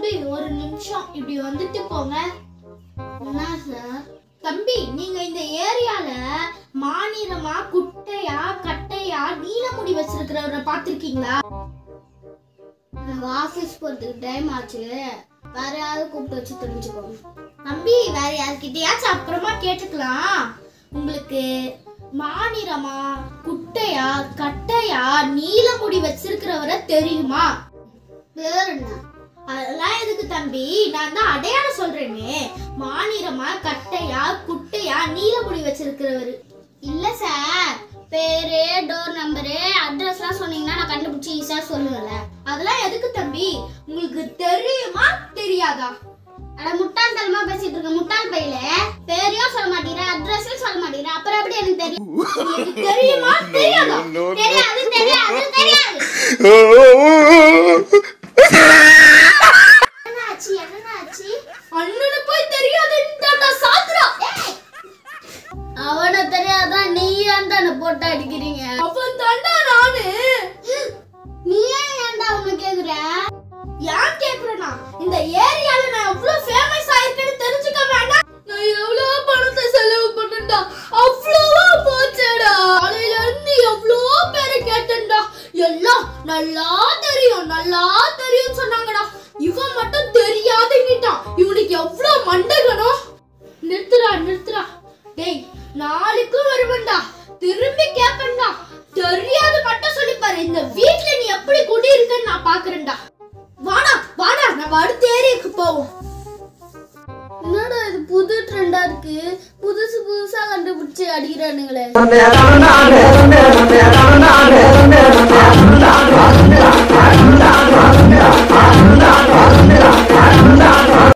தம்பி ஒரு நிமிஷம் இப்படி வந்துட்டு போங்க என்ன சார் தம்பி நீங்க இந்த ஏரியால மாநிலமா குட்டையா கட்டையா நீல முடி வச்சிருக்கிறவரை பாத்திருக்கீங்களா எனக்கு ஆஃபீஸ் போகிறதுக்கு டைம் ஆச்சு வேற யாராவது கூப்பிட்டு வச்சு தெரிஞ்சுக்கோங்க தம்பி வேற யார்கிட்டயாச்சும் அப்புறமா கேட்டுக்கலாம் உங்களுக்கு மாநிலமா குட்டையா கட்டையா நீல முடி வச்சிருக்கிறவரை தெரியுமா பேர் என்ன அதெல்லாம் எதுக்கு தம்பி நான் தான் அடையாளம் சொல்றேனே மாநிலமா கட்டையா குட்டையா நீல முடி வச்சிருக்கிறவரு இல்ல சார் பேரு டோர் நம்பரு அட்ரஸ்லாம் சொன்னீங்கன்னா நான் கண்டுபிடிச்சி ஈஸியாக சொல்லுவேன்ல அதெல்லாம் எதுக்கு தம்பி உங்களுக்கு தெரியுமா தெரியாதா அட முட்டாள் தனமா பேசிட்டு இருக்க முட்டாள் பையில பேரையும் சொல்ல மாட்டேங்கிற அட்ரஸையும் சொல்ல மாட்டேங்கிற அப்புறம் எப்படி எனக்கு தெரியும் உங்களுக்கு தெரியுமா தெரியாதா தெரியாது தெரியாது தெரியாது என்ன ஆச்சு என்ன ஆச்சு அண்ணனு போய் தெரியாதுன்னு சாத்துறா அவனை தெரியாதான் நீ ஏன்டா போட்டு அடிக்கிறீங்க அவன் தாண்டா நானு நீ ஏன் ஏன்டா அவனை கேக்குற ஏன் கேக்குறேனா இந்த ஏரியால நான் எவ்வளவு ஃபேமஸ் ஆயிருக்கேன்னு தெரிஞ்சுக்க வேண்டாம் நான் எவ்வளவு பணத்தை செலவு பண்ணேன்டா அவ்வளவா போச்சேடா காலையில இருந்து எவ்வளோ பேரை கேட்டேன்டா எல்லாம் நல்லா தெரியும் நல்லா தெரியும் சொன்னாங்கடா இவன் மட்டும் தெரியாதுன்னுட்டான் இவனுக்கு எவ்வளவு மண்டகனம் நிறுத்துடா நிறுத்துடா டேய் நாளைக்கும் வருவன்டா திரும்பி கேப்பேன்டா தெரியாது மட்டும் சொல்லிப்பாரு இந்த வீட்ல நீ எப்படி குடியிருக்கன்னு நான் பாக்குறேன்டா வாடா வாடா நம்ம அடுத்த ஏரியாக்கு போவோம் என்னடா இது புது ட்ரெண்டா இருக்கு புதுசு புதுசா கண்டுபிடிச்சு அடிக்கிறானுங்களே Thank you.